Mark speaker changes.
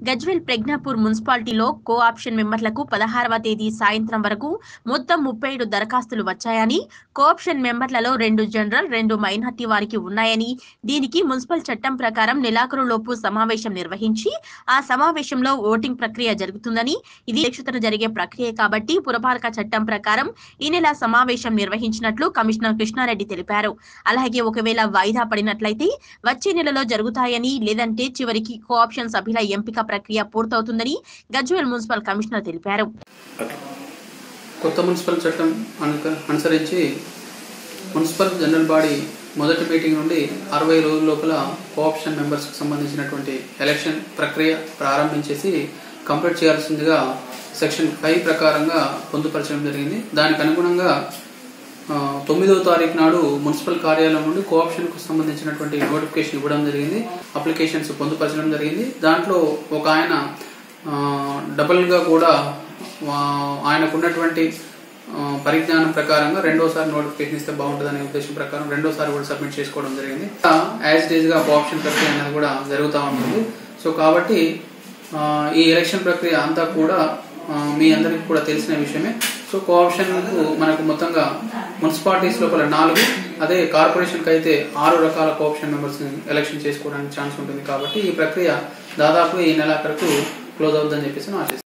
Speaker 1: గజ్వేల్ ప్రజ్ఞాపూర్ మున్సిపాలిటీలో co option మెంబర్లకు పదహారవ తేదీ సాయంత్రం వరకు మొత్తం ముప్పై ఏడు దరఖాస్తులు వచ్చాయని కో ఆప్షన్ మెంబర్లలో రెండు జనరల్ రెండు మైనార్టీ వారికి ఉన్నాయని దీనికి మున్సిపల్ చట్టం ప్రకారం నెలాఖరులోపు సమావేశం నిర్వహించి ఆ సమావేశంలో ఓటింగ్ ప్రక్రియ జరుగుతుందని ఇది అధ్యక్షతన జరిగే ప్రక్రియ కాబట్టి పురపాలక చట్టం ప్రకారం ఈ నెల సమావేశం నిర్వహించినట్లు కమిషనర్ కృష్ణారెడ్డి తెలిపారు అలాగే ఒకవేళ వాయిదా పడినట్లయితే వచ్చే నెలలో జరుగుతాయని లేదంటే చివరికి కో ఆప్షన్ సభ్యుల ఎంపిక ప్రక్రియ పూర్తవుతుందని గజ్వేల్ మున్సిపల్ కమిషనర్ తెలిపారు
Speaker 2: కొత్త మున్సిపల్ చట్టం అను- అనుసరించి మున్సిపల్ జనరల్ బాడీ మొదటి మీటింగ్ నుండి అరవై రోజుల లోపల కోఆప్షన్ మెంబర్స్కి సంబంధించినటువంటి ఎలక్షన్ ప్రక్రియ ప్రారంభించేసి కంప్లీట్ చేయాల్సిందిగా సెక్షన్ ఫైవ్ ప్రకారంగా పొందుపరచడం జరిగింది దానికి అనుగుణంగా ఆ, తొమ్మిదవ తారీఖు నాడు మున్సిపల్ కార్యాలయం నుండి కోఆప్షన్కు సంబంధించినటువంటి నోటిఫికేషన్ ఇవ్వడం జరిగింది అప్లికేషన్స్ పొందుపరచడం జరిగింది దాంట్లో ఒక ఆయన ఆ, డబుల్గా కూడా ఆ, ఆయనకున్నటువంటి ఆ, పరిజ్ఞానం ప్రకారంగా రెండోసారి నోటిఫికేషన్ ఇస్తే బాగుంటుందనే ఉద్దేశం ప్రకారం రెండోసారి కూడా సబ్మిట్ చేసుకోవడం జరిగింది యాజ్ డేజ్ గా కోఆప్షన్ ప్రక్రియ అనేది కూడా జరుగుతూ ఉంటుంది సో కాబట్టి ఆ, ఈ ఎలక్షన్ ప్రక్రియ అంతా కూడా ఆ, మీ అందరికీ కూడా తెలిసిన విషయమే సో కోఆప్షన్ మనకు మొత్తంగా మున్సిపాలిటీస్ లోపల నాలుగు అదే కార్పొరేషన్కి అయితే ఆరు రకాల కోఆప్షన్ మెంబర్స్ ఎలక్షన్ చేసుకోవడానికి ఛాన్స్ ఉంటుంది కాబట్టి ఈ ప్రక్రియ దాదాపు ఈ నెలాఖరుకు క్లోజ్ అవుతుందని చెప్పేసి నేను ఆశిస్తున్నాను